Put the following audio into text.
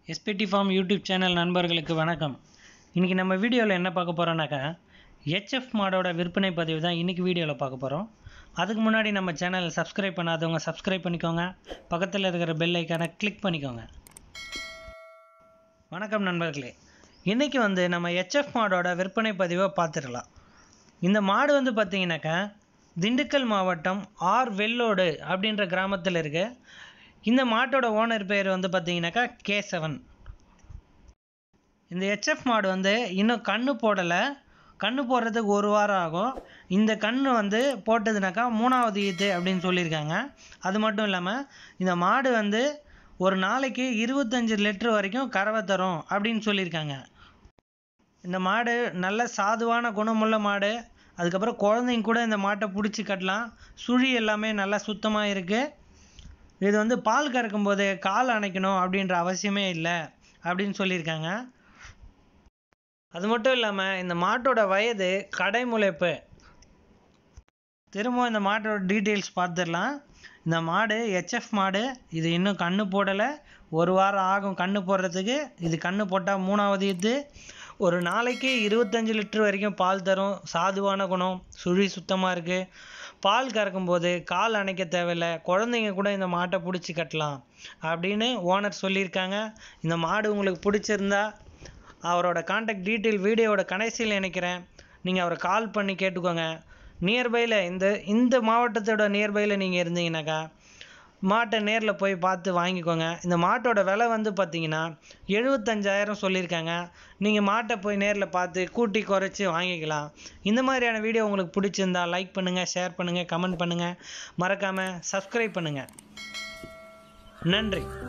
SPD form YouTube channel நண்பர்களுக்கு வணக்கம் இன்றைக்கி நம்ம வீடியோவில் என்ன பார்க்க போகிறோன்னாக்கா ஹெச்எஃப் மாடோட விற்பனை பதிவு தான் இன்றைக்கி வீடியோவில் பார்க்க போகிறோம் அதுக்கு முன்னாடி நம்ம சேனலை சப்ஸ்கிரைப் பண்ணாதவங்க சப்ஸ்கிரைப் பண்ணிக்கோங்க பக்கத்தில் இருக்கிற பெல் ஐக்கானை கிளிக் பண்ணிக்கோங்க வணக்கம் நண்பர்களே இன்றைக்கி வந்து நம்ம ஹெச்எஃப் மாடோட விற்பனை பதிவை பார்த்துடலாம் இந்த மாடு வந்து பார்த்தீங்கன்னாக்கா திண்டுக்கல் மாவட்டம் ஆர் வெள்ளோடு அப்படின்ற கிராமத்தில் இருக்கு இந்த மாட்டோட ஓனர் பேர் வந்து பார்த்தீங்கன்னாக்கா கேசவன் இந்த ஹெச்எஃப் மாடு வந்து இன்னும் கண்ணு போடலை கண்ணு போடுறதுக்கு ஒரு வாரம் ஆகும் இந்த கண்ணு வந்து போட்டதுனாக்கா மூணாவது ஈத்து அப்படின்னு சொல்லியிருக்காங்க அது மட்டும் இல்லாமல் இந்த மாடு வந்து ஒரு நாளைக்கு இருபத்தஞ்சி லிட்டர் வரைக்கும் கறவை தரும் அப்படின்னு சொல்லியிருக்காங்க இந்த மாடு நல்ல சாதுவான குணமுள்ள மாடு அதுக்கப்புறம் குழந்தைங்க கூட இந்த மாட்டை பிடிச்சி கட்டலாம் சுழி எல்லாமே நல்லா சுத்தமாக இருக்குது இது வந்து பால் கறக்கும்போது கால் அணைக்கணும் அப்படின்ற அவசியமே இல்லை அப்படின்னு சொல்லியிருக்காங்க அது மட்டும் இல்லாமல் இந்த மாட்டோட வயது கடைமுளைப்பு திரும்ப இந்த மாட்டோட டீட்டெயில்ஸ் பார்த்துடலாம் இந்த மாடு ஹெச்எஃப் மாடு இது இன்னும் கண்ணு போடலை ஒரு வாரம் ஆகும் கண்ணு போடுறதுக்கு இது கண்ணு போட்டால் மூணாவது இது ஒரு நாளைக்கு இருபத்தஞ்சி லிட்டர் வரைக்கும் பால் தரும் சாதுவான குணம் சுழி சுத்தமாக இருக்குது பால் கறக்கும்போது கால் அணைக்க தேவையில்லை குழந்தைங்க கூட இந்த மாட்டை பிடிச்சி கட்டலாம் அப்படின்னு ஓனர் சொல்லியிருக்காங்க இந்த மாடு உங்களுக்கு பிடிச்சிருந்தா அவரோட காண்டாக்ட் டீட்டெயில் வீடியோவோட கடைசியில் நினைக்கிறேன் நீங்கள் அவரை கால் பண்ணி கேட்டுக்கோங்க நியர்பையில் இந்த இந்த மாவட்டத்தோட நியர்பையில் நீங்கள் இருந்தீங்கன்னாக்கா மாட்டை நேரில் போய் பார்த்து வாங்கிக்கோங்க இந்த மாட்டோட விலை வந்து பார்த்தீங்கன்னா எழுபத்தஞ்சாயிரம் சொல்லியிருக்காங்க நீங்கள் மாட்டை போய் நேரில் பார்த்து கூட்டி குறைச்சி வாங்கிக்கலாம் இந்த மாதிரியான வீடியோ உங்களுக்கு பிடிச்சிருந்தா லைக் பண்ணுங்கள் ஷேர் பண்ணுங்கள் கமெண்ட் பண்ணுங்கள் மறக்காமல் சப்ஸ்கிரைப் பண்ணுங்கள் நன்றி